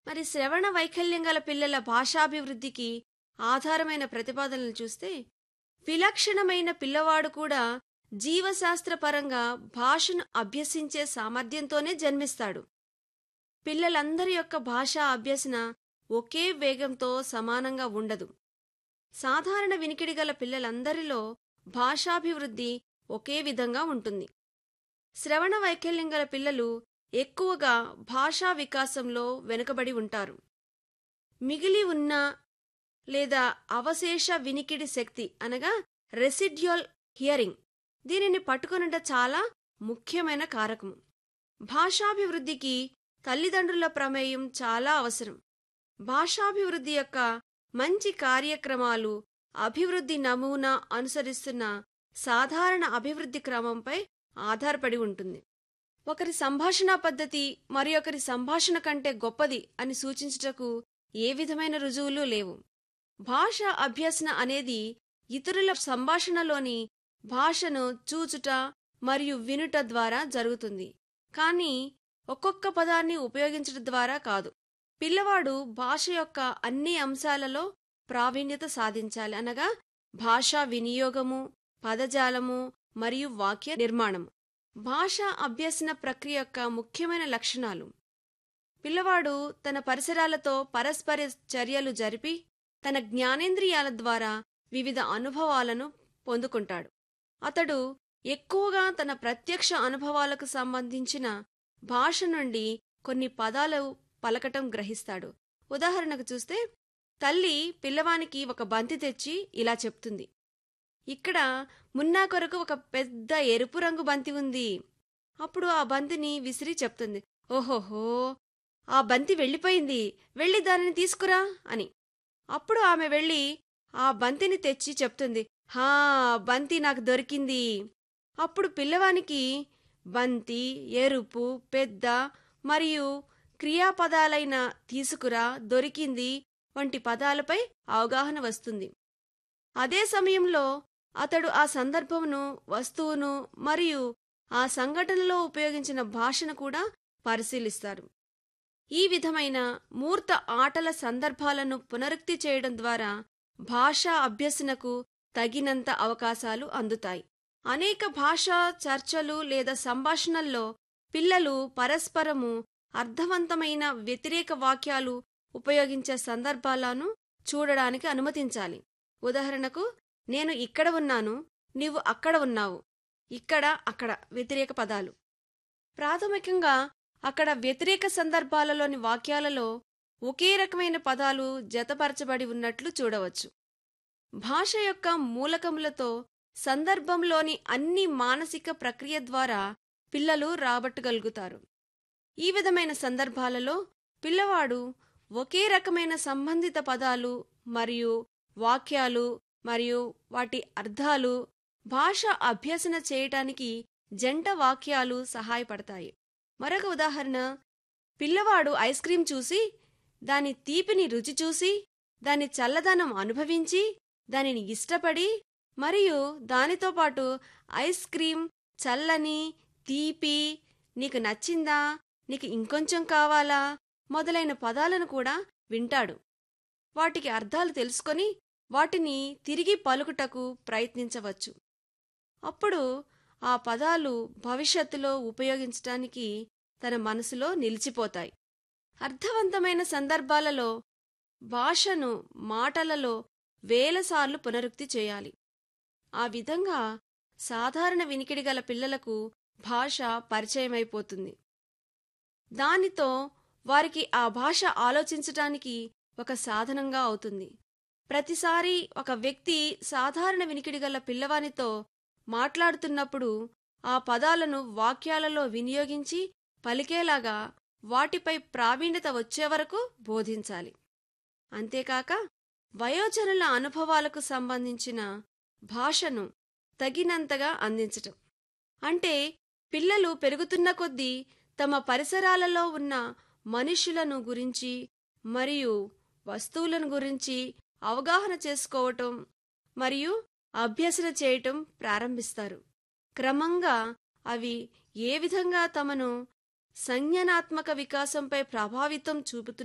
మరి శ్రవణ వైకల్యం గల పిల్లల భాషాభివృద్ధికి ఆధారమైన ప్రతిపాదనలు చూస్తే విలక్షణమైన పిల్లవాడు కూడా జీవశాస్త్రపరంగా భాషను అభ్యసించే సామర్థ్యంతోనే జన్మిస్తాడు పిల్లలందరి యొక్క భాషా అభ్యసన ఒకే వేగంతో సమానంగా ఉండదు సాధారణ వినికిడి గల పిల్లలందరిలో భాషాభివృద్ధి ఒకే విధంగా ఉంటుంది శ్రవణ వైకల్యం గల పిల్లలు ఎక్కువగా భాషా వికాసంలో వెనుకబడి ఉంటారు మిగిలి ఉన్న లేదా అవశేష వినికిడి శక్తి అనగా రెసిడ్యువల్ హియరింగ్ దీనిని పట్టుకొనుట చాలా ముఖ్యమైన కారకము భాషాభివృద్ధికి తల్లిదండ్రుల ప్రమేయం చాలా అవసరం భాషాభివృద్ధి యొక్క మంచి కార్యక్రమాలు అభివృద్ధి నమూనా అనుసరిస్తున్న సాధారణ అభివృద్ధి క్రమంపై ఆధారపడి ఉంటుంది ఒకరి సంభాషణ పద్ధతి మరి ఒకరి సంభాషణ కంటే గొప్పది అని సూచించుటకు ఏ విధమైన రుజువులు లేవు భాష అభ్యసన అనేది ఇతరుల సంభాషణలోని భాషను చూచుట మరియు వినుట ద్వారా జరుగుతుంది కానీ ఒక్కొక్క పదాన్ని ఉపయోగించడం ద్వారా కాదు పిల్లవాడు భాష యొక్క అన్ని అంశాలలో ప్రావీణ్యత సాధించాలి అనగా భాషా వినియోగము పదజాలము మరియు వాక్య నిర్మాణము భాషా అభ్యసన ప్రక్రియ యొక్క ముఖ్యమైన లక్షణాలు పిల్లవాడు తన పరిసరాలతో పరస్పర చర్యలు జరిపి తన జ్ఞానేంద్రియాల ద్వారా వివిధ అనుభవాలను పొందుకుంటాడు అతడు ఎక్కువగా తన ప్రత్యక్ష అనుభవాలకు సంబంధించిన భాష నుండి కొన్ని పదాలు పలకటం గ్రహిస్తాడు ఉదాహరణకు చూస్తే తల్లి పిల్లవానికి ఒక బంతి తెచ్చి ఇలా చెప్తుంది ఇక్కడ మున్నా కొరకు ఒక పెద్ద ఎరుపు రంగు బంతి ఉంది అప్పుడు ఆ బంతిని విసిరి చెప్తుంది ఓహోహో ఆ బంతి వెళ్ళిపోయింది వెళ్ళి దానిని తీసుకురా అని అప్పుడు ఆమె వెళ్ళి ఆ బంతిని తెచ్చి చెప్తుంది హా బంతి నాకు దొరికింది అప్పుడు పిల్లవానికి బంతి ఎరుపు పెద్ద మరియు క్రియాపదాలైన తీసుకురా దొరికింది వంటి పదాలపై అవగాహన వస్తుంది అదే సమయంలో అతడు ఆ సందర్భమును వస్తువును మరియు ఆ సంఘటనలో ఉపయోగించిన భాషను కూడా పరిశీలిస్తారు ఈ విధమైన మూర్త ఆటల సందర్భాలను పునరుక్తి చేయడం ద్వారా భాషా అభ్యసనకు తగినంత అవకాశాలు అందుతాయి అనేక భాషా చర్చలు లేదా సంభాషణల్లో పిల్లలు పరస్పరము అర్థవంతమైన వ్యతిరేక వాక్యాలు ఉపయోగించే సందర్భాలను చూడడానికి అనుమతించాలి ఉదాహరణకు నేను ఇక్కడ ఉన్నాను నీవు అక్కడ ఉన్నావు ఇక్కడ అక్కడ వ్యతిరేక పదాలు ప్రాథమికంగా అక్కడ వ్యతిరేక సందర్భాలలోని వాక్యాలలో ఒకే రకమైన పదాలు జతపరచబడి ఉన్నట్లు చూడవచ్చు భాష యొక్క మూలకములతో సందర్భంలోని అన్ని మానసిక ప్రక్రియ ద్వారా పిల్లలు రాబట్టగలుగుతారు ఈ విధమైన సందర్భాలలో పిల్లవాడు ఒకే రకమైన సంబంధిత పదాలు మరియు వాక్యాలు మరియు వాటి అర్థాలు భాష అభ్యసన చేయటానికి జంట వాక్యాలు సహాయపడతాయి మరొక ఉదాహరణ పిల్లవాడు ఐస్ క్రీం చూసి దాని తీపిని రుచి చూసి దాని చల్లదనం అనుభవించి దానిని ఇష్టపడి మరియు దానితో పాటు ఐస్ క్రీం చల్లని తీపి నీకు నచ్చిందా నీకు ఇంకొంచెం కావాలా మొదలైన పదాలను కూడా వింటాడు వాటికి అర్థాలు తెలుసుకొని వాటిని తిరిగి పలుకుటకు ప్రయత్నించవచ్చు అప్పుడు ఆ పదాలు భవిష్యత్తులో ఉపయోగించటానికి తన మనసులో నిలిచిపోతాయి అర్థవంతమైన సందర్భాలలో భాషను మాటలలో వేలసార్లు పునరుక్తి చేయాలి ఆ విధంగా సాధారణ వినికిడి గల పిల్లలకు భాష పరిచయమైపోతుంది దానితో వారికి ఆ భాష ఆలోచించటానికి ఒక సాధనంగా అవుతుంది ప్రతిసారి ఒక వ్యక్తి సాధారణ వినికిడి గల పిల్లవానితో మాట్లాడుతున్నప్పుడు ఆ పదాలను వాక్యాలలో వినియోగించి పలికేలాగా వాటిపై ప్రావీణ్యత వచ్చే వరకు బోధించాలి అంతేకాక వయోజనుల అనుభవాలకు సంబంధించిన భాషను తగినంతగా అందించటం అంటే పిల్లలు పెరుగుతున్న కొద్దీ తమ పరిసరాలలో ఉన్న మనుషులను గురించి మరియు వస్తువులను గురించి అవగాహన చేసుకోవటం మరియు అభ్యసన చేయటం ప్రారంభిస్తారు క్రమంగా అవి ఏ విధంగా తమను సంజ్ఞానాత్మక వికాసంపై ప్రభావితం చూపుతున్నాయి